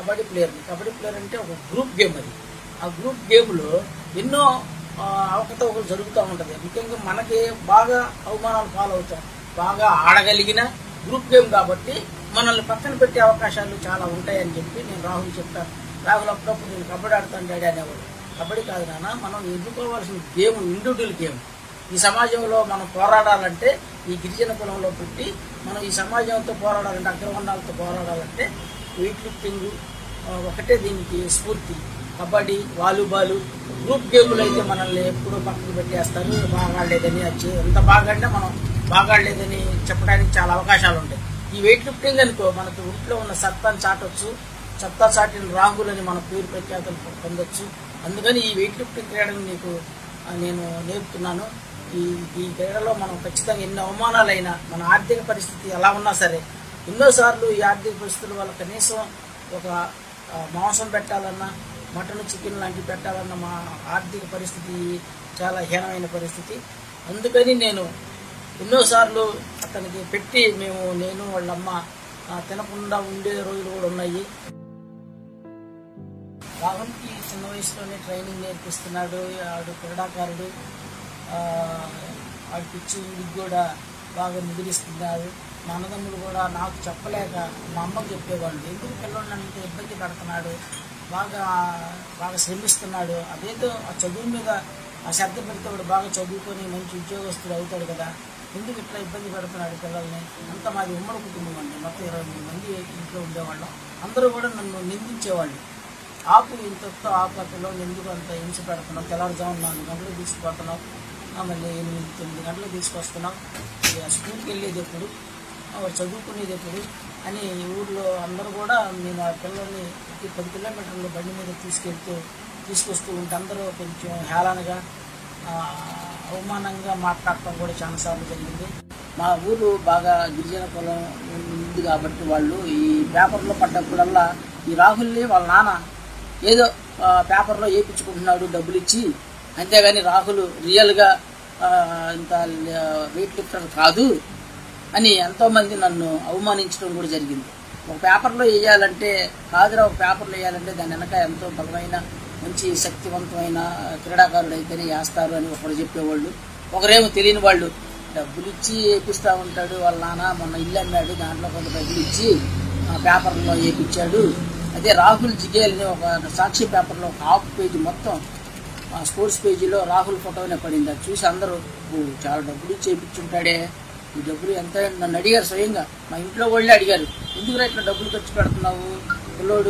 kabaddi ప్లేయర్ని kabaddi player అంటే ఒక group game అది ఆ గ్రూప్ గేమ్లో ఎన్నో ఆ, అవకతవకలు జరుగుతూ ఉంటుంది ముఖ్యంగా మనకి బాగా అవమానాలు పాలవుతాం బాగా ఆడగలిగిన గ్రూప్ గేమ్ కాబట్టి మనల్ని పక్కన పెట్టే అవకాశాలు చాలా ఉంటాయని చెప్పి నేను రాహుల్ చెప్తాను రాహుల్ అప్పుడప్పుడు నేను కబడ్డీ ఆడతాను డాడీ అనేవాడు కబడ్డీ కాదు నాన్న మనం ఎన్నుకోవాల్సిన గేమ్ ఇండివిజువల్ గేమ్ ఈ సమాజంలో మనం పోరాడాలంటే ఈ గిరిజన కులంలో పుట్టి మనం ఈ సమాజంతో పోరాడాలంటే అగ్రవర్ణాలతో పోరాడాలంటే వెయిట్ లిఫ్టింగ్ ఆ, ఒకటే దీనికి స్ఫూర్తి కబడ్డీ వాలీబాల్ గ్రూప్ గేములు అయితే మనల్ని ఎప్పుడూ పక్కకు పెట్టేస్తారు బాగా ఆడలేదని వచ్చి ఎంత బాగా అంటే మనం బాగా ఆడలేదని చెప్పడానికి చాలా అవకాశాలు ఉంటాయి ఈ వెయిట్ లిఫ్టింగ్ అనుకో మనకు ఒంట్లో ఉన్న సత్తాన్ని చాటొచ్చు సత్తా చాటిన రాహుల్ అని మన పేరు ప్రఖ్యాతలు పొందొచ్చు అందుకని ఈ వెయిట్ లిఫ్టింగ్ క్రీడను నీకు ఆ, నేను నేర్పుతున్నాను ఈ ఈ క్రీడలో మనం ఖచ్చితంగా ఎన్ని అవమానాలైనా మన ఆర్థిక పరిస్థితి ఎలా ఉన్నా సరే ఎన్నోసార్లు ఈ ఆర్థిక పరిస్థితుల వల్ల కనీసం ఒక ఆ, మాంసం పెట్టాలన్నా మటన్ చికెన్ లాంటివి పెట్టాలన్న మా ఆర్థిక పరిస్థితి చాలా హీనమైన పరిస్థితి అందుకని నేను ఎన్నోసార్లు అతనికి పెట్టి మేము నేను వాళ్ళమ్మ ఆ, తినకుండా ఉండే రోజులు కూడా ఉన్నాయి రాహుల్కి చిన్న వయసులోనే ట్రైనింగ్ నేర్పిస్తున్నాడు ఆడు క్రీడాకారుడు ఆ, ఆడి పిచ్చి వీడికి కూడా బాగా నిద్రిస్తున్నారు మా అన్నదమ్ములు కూడా నాకు చెప్పలేక మా అమ్మకి చెప్పేవాళ్ళు ఎందుకు పిల్లల్ని అంత ఇబ్బంది పడుతున్నాడు బాగా బాగా శ్రమిస్తున్నాడు అదేదో ఆ చదువు మీద ఆ శ్రద్ధ పెడితే వాడు బాగా చదువుకొని మంచి ఉద్యోగస్తుడు అవుతాడు కదా ఎందుకు ఇట్లా ఇబ్బంది పెడుతున్నాడు పిల్లల్ని అంత మాది ఉమ్మడి కుటుంబం అండి మొత్తం ఇరవై మూడు మంది ఇంట్లో ఉండేవాళ్ళం అందరూ కూడా నన్ను నిందించేవాళ్ళు ఆపు ఇంతతో ఆపు ఆ పిల్లల్ని ఎందుకు అంత హింస పెడుతున్నావు తెల్లవారుజామున నాలుగు గంటలకు తీసుకుపోతున్నావు ఆ మళ్ళీ ఎనిమిది తొమ్మిది గంటలకు తీసుకొస్తున్నావు ఇక స్కూల్కి వెళ్ళేది ఎప్పుడు ఆ వాడు చదువుకునేది ఎప్పుడు అని ఊర్లో అందరూ కూడా నేను ఆ పిల్లల్ని ప్రతి పది కిలోమీటర్ల బండి మీద తీసుకెళ్తూ తీసుకొస్తూ ఉంటే అందరూ కొంచెం హేళనగా ఆ, అవమానంగా మాట్లాడటం కూడా చాలాసార్లు జరిగింది మా ఊరు బాగా గిరిజన కులం ఉంది కాబట్టి వాళ్ళు ఈ పేపర్లో పడ్డప్పుడల్లా ఈ రాహుల్ని వాళ్ళ నాన్న ఏదో ఆ, పేపర్లో వేయించుకుంటున్నాడు డబ్బులు ఇచ్చి అంతేగాని రాహుల్ రియల్గా ఆ, ఇంత వెయిట్ లిఫ్టర్ కాదు అని ఎంతోమంది నన్ను అవమానించడం కూడా జరిగింది ఒక పేపర్లో వేయాలంటే కాదురా ఒక పేపర్లో వేయాలంటే దాని వెనక ఎంతో బలమైన మంచి శక్తివంతమైన క్రీడాకారుడు అయితేనే వేస్తారు అని ఒకరు చెప్పేవాళ్ళు ఒకరేమో తెలియని వాళ్ళు డబ్బులు ఇచ్చి వేపిస్తూ ఉంటాడు వాళ్ళ నాన్న మొన్న ఇల్లు అమ్మాడు దాంట్లో కొంత డబ్బులు ఇచ్చి ఆ పేపర్లో వేయించాడు అదే రాహుల్ జిగేల్ అని ఒక సాక్షి పేపర్లో ఒక హాఫ్ పేజీ మొత్తం ఆ స్పోర్ట్స్ పేజీలో రాహుల్ ఫోటోనే పడింది అది చూసి అందరూ "ఓ, చాలా డబ్బులు ఇచ్చి చేయించుంటాడే ఈ డబ్బులు ఎంత అని నన్ను అడిగారు స్వయంగా మా ఇంట్లో వాళ్ళే అడిగారు ఎందుకు ఇట్లా డబ్బులు ఖర్చు పెడుతున్నావు పిల్లోడు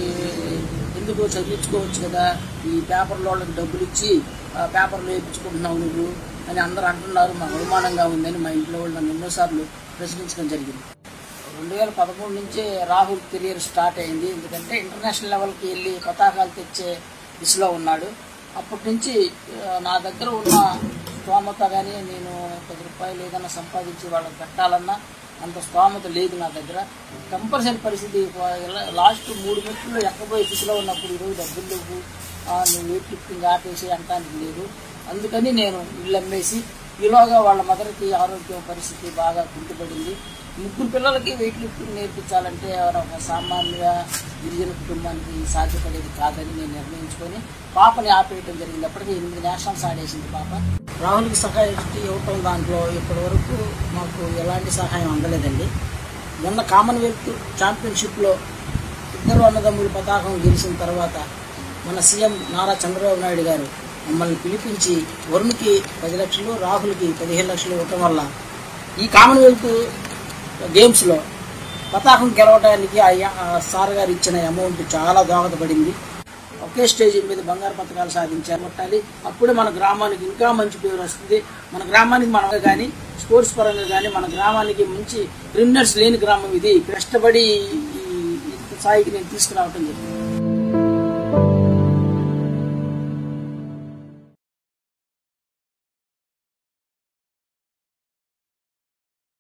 ఈ- ఎందుకు చదివించుకోవచ్చు కదా ఈ పేపర్లో వాళ్ళకి డబ్బులు ఇచ్చి ఆ పేపర్లో వేయించుకుంటున్నావు నువ్వు అని అందరూ అంటున్నారు మాకు అవమానంగా ఉందని మా ఇంట్లో వాళ్ళు నన్ను ఎన్నోసార్లు ప్రశ్నించడం జరిగింది రెండు వేల పదమూడు నుంచే రాహుల్ కెరియర్ స్టార్ట్ అయింది ఎందుకంటే ఇంటర్నేషనల్ లెవెల్కి వెళ్ళి పతాకాలు తెచ్చే దిశలో ఉన్నాడు అప్పటి నుంచి ఆ, నా దగ్గర ఉన్న స్తోమత కానీ నేను పది రూపాయలు ఏదైనా సంపాదించి వాళ్ళకి పెట్టాలన్నా అంత స్తోమత లేదు నా దగ్గర కంపల్సరీ పరిస్థితి ఇలా- లాస్ట్ మూడు మెట్లు ఎక్కబోయే దిశలో ఉన్నప్పుడు ఈరోజు డబ్బులు లేవు ఆ, నువ్వు వెయిట్ లిఫ్టింగ్ ఆపేసి అంటానికి లేదు అందుకని నేను ఇల్లు అమ్మేసి ఈలోగా వాళ్ళ మదర్కి ఆరోగ్యం పరిస్థితి బాగా కుంటుపడింది ముగ్గురు పిల్లలకి వెయిట్ లిఫ్టింగ్ నేర్పించాలంటే ఒక సామాన్య గిరిజన కుటుంబానికి సాధ్యపడేది కాదని నేను నిర్ణయించుకొని పాపని ఆపేయటం జరిగింది అప్పటికి ఎనిమిది నేషనల్స్ ఆడేసింది పాప రాహుల్కి సహాయం ఇవ్వటం దాంట్లో ఇప్పటి వరకు మాకు ఎలాంటి సహాయం అందలేదండి మొన్న కామన్వెల్త్ ఛాంపియన్షిప్లో ఇద్దరు అన్నదమ్ములు పతాకం గెలిచిన తర్వాత మన సీఎం నారా చంద్రబాబు నాయుడు గారు మమ్మల్ని పిలిపించి వరుణ్కి పది లక్షలు రాహుల్కి పదిహేను లక్షలు ఇవ్వటం వల్ల ఈ కామన్వెల్త్ గేమ్స్లో పతాకం గెలవడానికి ఆ యా- ఆ సార్ గారు ఇచ్చిన అమౌంట్ చాలా దోహదపడింది ఒకే స్టేజ్ మీద బంగారు పథకాలు సాధించారు కొట్టాలి అప్పుడే మన గ్రామానికి ఇంకా మంచి పేరు వస్తుంది మన గ్రామానికి మనం కానీ స్పోర్ట్స్ పరంగా కానీ మన గ్రామానికి మంచి క్రిమినల్స్ లేని గ్రామం ఇది కష్టపడి ఈ ఈ స్థాయికి నేను తీసుకురావటం జరిగింది